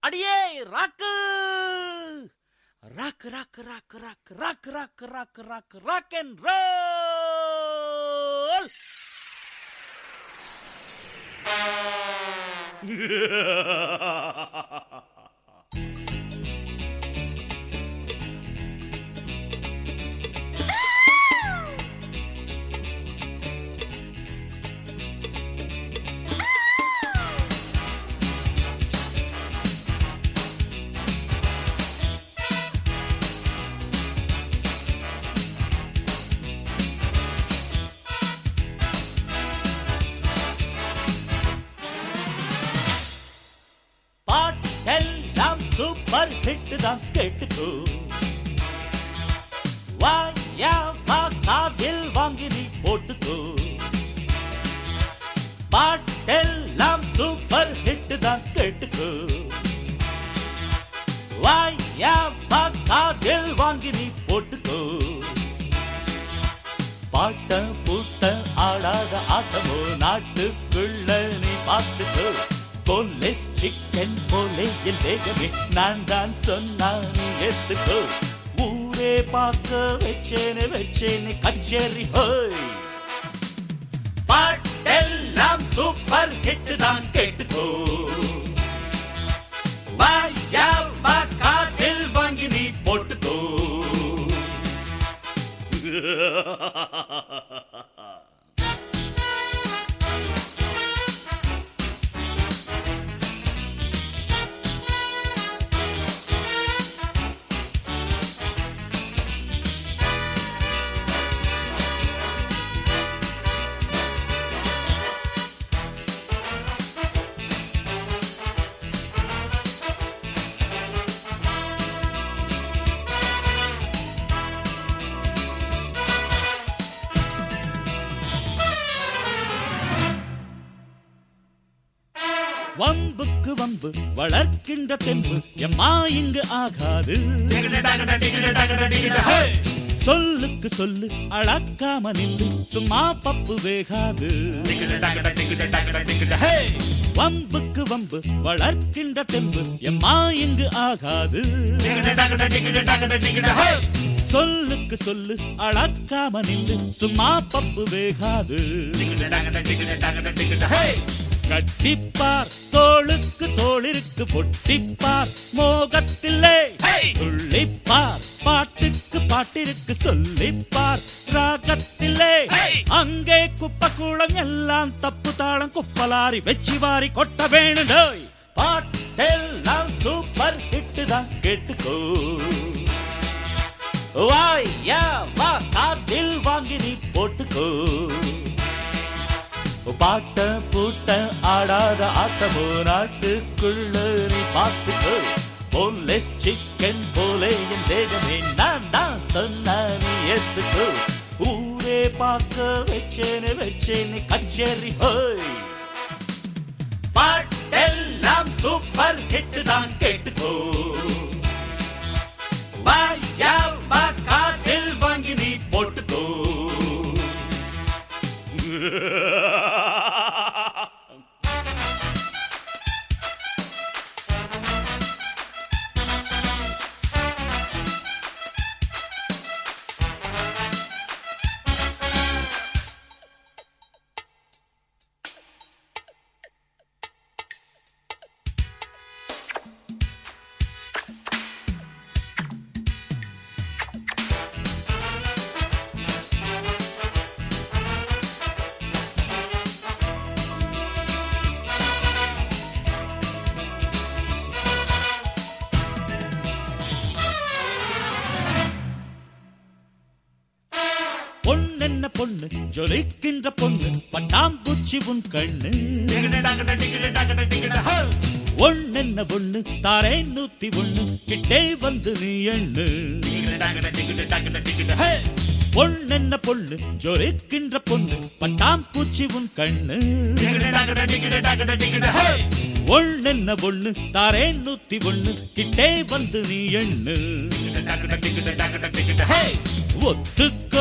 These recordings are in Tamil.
அடியே ராக்கு ராக்கு ராக்கு ராக்கு ராக்கு ராக்கு ராக்கு ராக்கு ராக்கு ராக் அண்ட் ரோல் பாட்டெல்லாம் சூப்பர் ஹிட் தான் கேட்டுக்கோ வாயா வா காதில் வாங்கி நீ போட்டுக்கோ பாட்டெல்லாம் சூப்பர் ஹிட் தான் கேட்டுக்கோ வாயா வா காதில் வாங்கி நீ போட்டுக்கோ பாட்ட பூட்ட ஆடாத ஆட்டமோ நாட்டுக்குள்ள நீ பார்த்துக்கோ போலீஸ் சிக்கன் போலே என் வேகமே நான் தான் சொன்னா நீ ஏத்துக்கோ ஊரே பார்க்க வச்சேனே வச்சேனே கச்சேரி ஹோய் பாட்டெல்லாம் சூப்பர் ஹிட் தான் கேட்டுக்கோ வாயா வா காதில் வாங்கி நீ போட்டுக்கோ வம்புக்கு வம்பு வளர்க்கின்ற தெம்பு எம்மா இங்கு ஆகாது சொல்லுக்கு சொல்லு அளக்காம நின்று சும்மா பப்பு வேகாது வம்புக்கு வம்பு வளர்க்கின்ற தெம்பு எம்மா இங்கு ஆகாது சொல்லுக்கு சொல்லு அளக்காம நின்று சும்மா பப்பு வேகாது கட்டிப்பார் தோளுக்கு தோளிருக்கு பொட்டிப்பார் மோகத்தில்லை துள்ளிப்பார் பாட்டுக்கு பாட்டிற்கு சொல்லிப்பார் ராகத்தில்லை அங்கே குப்பை கூடம் எல்லாம் தப்பு தாளம் குப்பலாரி வெச்சி வாரி கொட்ட வேணும் பாட்டெல்லாம் சூப்பர் ஹிட் தான் கேட்டுக்கோ வாயா வா காதில் வாங்கி நீ போட்டுக்கோ பாட்ட பூட்ட ஆடாத ஆட்டமோ நாட்டுக்குள்ள நீ பார்த்துக்கோ போலீஸ் சிக்கன் போலே என் தேகமே நான் தான் சொன்ன நீ ஏத்துக்கோ ஊரே பார்க்க வச்சேனே வச்சேனே கச்சேரி ஹோய் பாட்டெல்லாம் சூப்பர் ஹிட் தான் கேட்டுக்கோ வாயா வா காதில் வாங்கி நீ போட்டுக்கோ பொண்ணென்ன பொண்ணு ஜொலிக்கின்ற பொண்ணு பட்டாம்பூச்சி உன் கண்ணு ஒண்ணென்ன பொண்ணு தாரே நூத்தி ஒண்ணு கிட்டே வந்து நீ எண்ணு பொண்ணென்ன பொண்ணு ஜொலிக்கின்ற பொண்ணு பட்டாம்பூச்சி உன் கண்ணு ஒண்ணென்ன பொண்ணு தாரே நூத்தி ஒண்ணு கிட்டே வந்து நீ எண்ணு ஒத்துக்கோ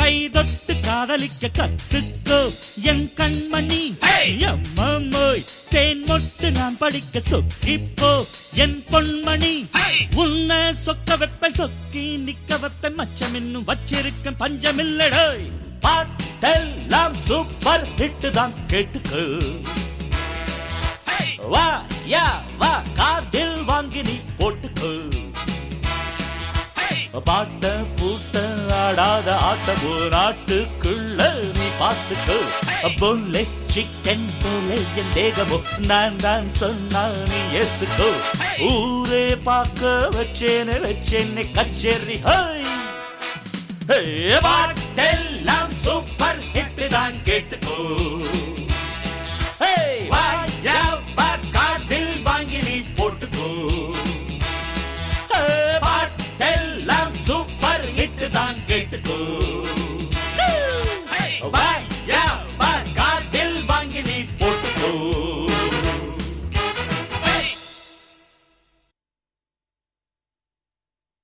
கைதொட்டு காதலிக்க கத்துக்கோ என் கண்மணி அம்மம்மோய் தேன் மொட்டு நான் படிக்க சொக்கிப்போ என் பொன்மணி உன்னை சொக்க வைப்ப சொக்கி நிக்க வைப்ப மச்சம் இன்னும் வச்சிருக்க பஞ்சமில்லடோ பாட்டெல்லாம் சூப்பர் ஹிட் தான் கேட்டுக்கோ வா யா வா காதில் வாங்கி நீ போட்டுக்கோ பாட்ட பூட்ட ஆடாத ஆட்டமோ நாட்டுக்குள்ள நீ பார்த்துக்கோ பொன்லெஸ் சிக்கன் போல என் தேகமோ நான் தான் சொன்னா நீ ஏத்துக்கோ ஊரே பார்க்க வச்சேன்னு வச்சேன்னு கச்சேரி ஹோய் பாட்டெல்லாம் சூப்பர் ஹிட் தான் கேட்டுக்கோ